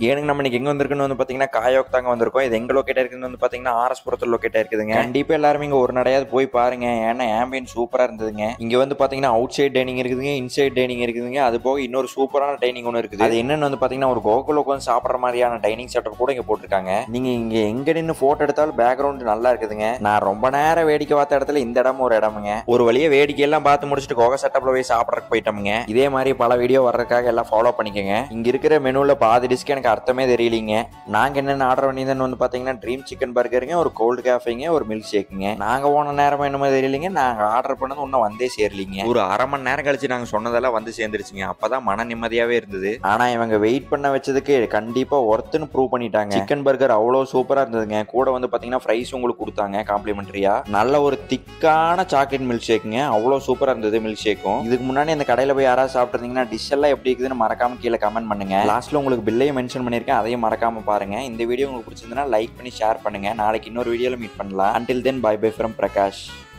ஏனுங்க நம்ம இன்னைக்கு எங்க வந்திருக்குன்னு வந்து பாத்தீங்கன்னா காயோக் தாங்க வந்திருக்கோம் இது எங்க லொக்கேட் இருக்குன்னு வந்து பாத்தீங்கன்னா ஆர்எஸ்புரத்தில் லொக்கேட் இருக்குதுங்க கண்டிப்பா எல்லாருமே இங்க ஒரு நடையாவது போய் பாருங்க ஏன்னா ஆம்பியன் சூப்பரா இருந்ததுங்க இங்க வந்து பாத்தீங்கன்னா அவுட் சைட் டைனிங் இருக்குதுங்க இன்சைட் டைனிங் இருக்குதுங்க அது போக இன்னொரு சூப்பரான டைனிங் ஒன்று இருக்குது அது என்னன்னு வந்து பாத்தீங்கன்னா ஒரு கோகுல உட்காந்து சாப்பிடுற மாதிரியான டைனிங் செட்டப் கூட இங்க போட்டிருக்காங்க நீங்க இங்க எங்க நின்று போட்டோ எடுத்தாலும் பேக்ரவுண்ட் நல்லா இருக்குதுங்க நான் ரொம்ப நேரம் வேடிக்கை பார்த்த இடத்துல இந்த இடம் ஒரு இடமுங்க ஒரு வழியா வேடிக்கை எல்லாம் பார்த்து முடிச்சுட்டு கோக செட்டப்ல போய் சாப்பிட்றதுக்கு போயிட்டோமுங்க இதே மாதிரி பல வீடியோ வர்றதுக்காக எல்லாம் ஃபாலோ பண்ணிக்கோங்க இங்க இருக்கிற மெனுல பாதி டிஸ்க் எனக்கு அர்த்தமே தெரியலீங்க நாங்க என்னென்ன ஆர்டர் பண்ணியிருந்தோன்னு வந்து பாத்தீங்கன்னா ட்ரீம் சிக்கன் பர்கருங்க ஒரு கோல்டு காஃபிங்க ஒரு மில்க் ஷேக்குங்க நாங்க போன நேரம் என்னமோ தெரியலீங்க நாங்க ஆர்டர் பண்ணது இன்னும் வந்தே சேரலீங்க ஒரு அரை மணி நேரம் கழிச்சு நாங்க சொன்னதெல்லாம் வந்து சேர்ந்துருச்சுங்க அப்பதான் மன நிம்மதியாவே இருந்தது ஆனா இவங்க வெயிட் பண்ண வச்சதுக்கு கண்டிப்பா ஒர்த்துன்னு ப்ரூவ் பண்ணிட்டாங்க சிக்கன் பர்கர் அவ்வளோ சூப்பரா இருந்ததுங்க கூட வந்து பாத்தீங்கன்னா ஃப்ரைஸ் உங்களுக்கு கொடுத்தாங்க காம்ப்ளிமெண்டரியா நல்ல ஒரு திக்கான சாக்லேட் மில்க் ஷேக்குங்க அவ்வளோ சூப்பரா இருந்தது மில்க் ஷேக்கும் இதுக்கு முன்னாடி அந்த கடையில போய் யாராவது சாப்பிட்டுருந்தீங்கன்னா டிஷ் எல்லாம் எப்படி இருக்குதுன்னு மறக்காம கீழே கமெண்ட் பண்ணுங்க லாஸ்ட்ல உங்களுக்கு பில்லையும் மென்ஷன் பண்ணிருக்கேன் அதையும் மறக்காம பாருங்க இந்த வீடியோ உங்களுக்கு பிடிச்சிருந்தனா லைக் பண்ணி ஷேர் பண்ணுங்க நாளைக்கு இன்னொரு வீடியோல மீட் பண்ணலாம் until then bye bye from Prakash